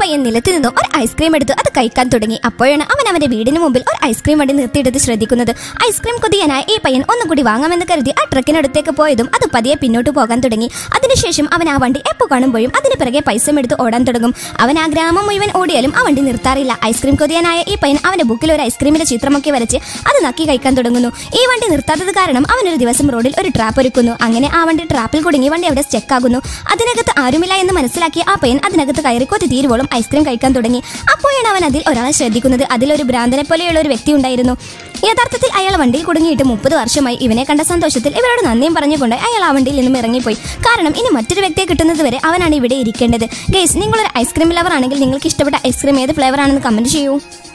പയ്യൻ നിലത്ത് നിന്നും ഒരു ഐസ്ക്രീം എടുത്ത് അത് കഴിക്കാൻ തുടങ്ങി അപ്പോഴാണ് അവൻ അവന്റെ വീടിന് മുമ്പിൽ ഒരു ഐസ്ക്രീം വണ്ടി നിർത്തിയെടുത്ത് ശ്രദ്ധിക്കുന്നത് ഐസ്ക്രീം കൊതിയനായ ഈ പയ്യൻ ഒന്നുകൂടി വാങ്ങാമെന്ന് കരുതി ആ ട്രക്കിനടുത്തേക്ക് പോയതും അത് പതിയെ പിന്നോട്ട് പോകാൻ തുടങ്ങി അതിനുശേഷം അവൻ ആ വണ്ടി എപ്പോൾ കാണുമ്പോഴും അതിന് പിറകെ പൈസ എടുത്ത് ഓടാൻ തുടങ്ങും അവൻ ആ ഗ്രാമം മുഴുവൻ ഓടിയാലും ആ വണ്ടി നിർത്താറില്ല ഐസ്ക്രീം കൊതിയനായ ഈ പയ്യൻ അവന്റെ ബുക്കിൽ ഒരു ഐസ്ക്രീമിന്റെ ചിത്രമൊക്കെ വരച്ച് അത് നക്കി കഴിക്കാൻ തുടങ്ങുന്നു ഈ വണ്ടി നിർത്താത്തത് കാരണം അവൻ ഒരു ദിവസം റോഡിൽ ഒരു ട്രാപ്പ് ഒരുക്കുന്നു അങ്ങനെ ആ വണ്ടി ട്രാപ്പിൽ കുടുങ്ങി വണ്ടി അവിടെ സ്റ്റക്ക് ആകുന്നു അതിനകത്ത് ആരുമില്ല എന്ന് മനസ്സിലാക്കി ആ പയ്യൻ അതിനകത്ത് കയറി കൊത്തി തീരുവോളം ഐസ്ക്രീം കഴിക്കാൻ തുടങ്ങി അപ്പോഴാണ് അവൻ അതിൽ ഒരാളെ ശ്രദ്ധിക്കുന്നത് അതിലൊരു ഭ്രാന്തനെ പോലെയുള്ള ഒരു വ്യക്തി ഉണ്ടായിരുന്നു യഥാർത്ഥത്തിൽ അയാൾ വണ്ടിയിൽ കുടുങ്ങിയിട്ട് മുപ്പത് വർഷമായി ഇവനെ കണ്ട സന്തോഷത്തിൽ ഇവരോട് നന്ദിയും പറഞ്ഞുകൊണ്ട് അയാൾ ആ വണ്ടിയിൽ നിന്നും ഇറങ്ങിപ്പോയി കാരണം ഇനി മറ്റൊരു വ്യക്തിയെ കിട്ടുന്നത് വരെ അവനാണ് ഇവിടെ ഇരിക്കേണ്ടത് ഗൈസ് നിങ്ങളൊരു ഐസ്ക്രീം ലവർ ആണെങ്കിൽ നിങ്ങൾക്ക് ഇഷ്ടപ്പെട്ട ഐസ്ക്രീം ഏത് ഫ്ലേവർ ആണെന്ന് കമന്റ് ചെയ്യൂ